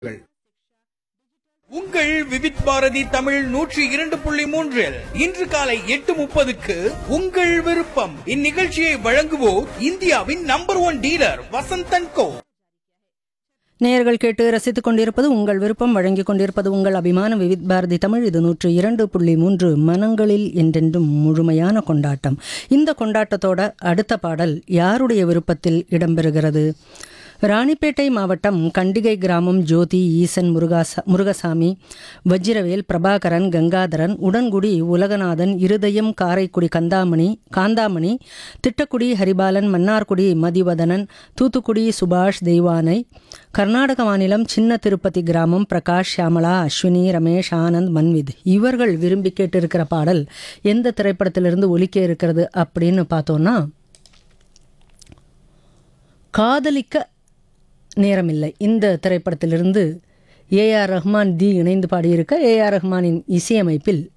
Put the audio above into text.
உங்கள் விவித் பாரதி தமிழ் நூற்றி இரண்டு புள்ளி மூன்றில் இன்று காலை எட்டு முப்பதுக்கு உங்கள் விருப்பம் இந்நிகழ்ச்சியை வழங்குவோர் இந்தியாவின் number one dealer Vasanthan co நேயர்கள் கேட்டு ரசித்துக் கொண்டிருப்பது உங்கள் விருப்பம் வழங்கிக் கொண்டிருப்பது உங்கள் அபிமான விவித் பாரதி தமிழ் இது நூற்று இரண்டு புள்ளி மூன்று மனங்களில் என்றென்றும் முழுமையான கொண்டாட்டம் இந்த கொண்டாட்டத்தோட அடுத்த பாடல் யாருடைய விருப்பத்தில் இடம்பெறுகிறது ராணிப்பேட்டை மாவட்டம் கண்டிகை கிராமம் ஜோதி ஈசன் முருகாசா முருகசாமி வஜ்ரவேல் பிரபாகரன் கங்காதரன் உடன்குடி உலகநாதன் இருதயம் காரைக்குடி கந்தாமணி காந்தாமணி திட்டக்குடி ஹரிபாலன் மன்னார்குடி மதிவதனன் தூத்துக்குடி சுபாஷ் தெய்வானை கர்நாடக மாநிலம் சின்ன திருப்பதி கிராமம் பிரகாஷ் ஷியாமலா அஸ்வினி ரமேஷ் ஆனந்த் மன்வித் இவர்கள் விரும்பி கேட்டிருக்கிற பாடல் எந்த திரைப்படத்திலிருந்து ஒலிக்க இருக்கிறது அப்படின்னு பார்த்தோன்னா காதலிக்க நேரமில்லை இந்த திரைப்படத்திலிருந்து ஏஆர் ரஹ்மான் தி இணைந்து பாடியிருக்க ஏஆர் ரஹ்மானின் இசையமைப்பில்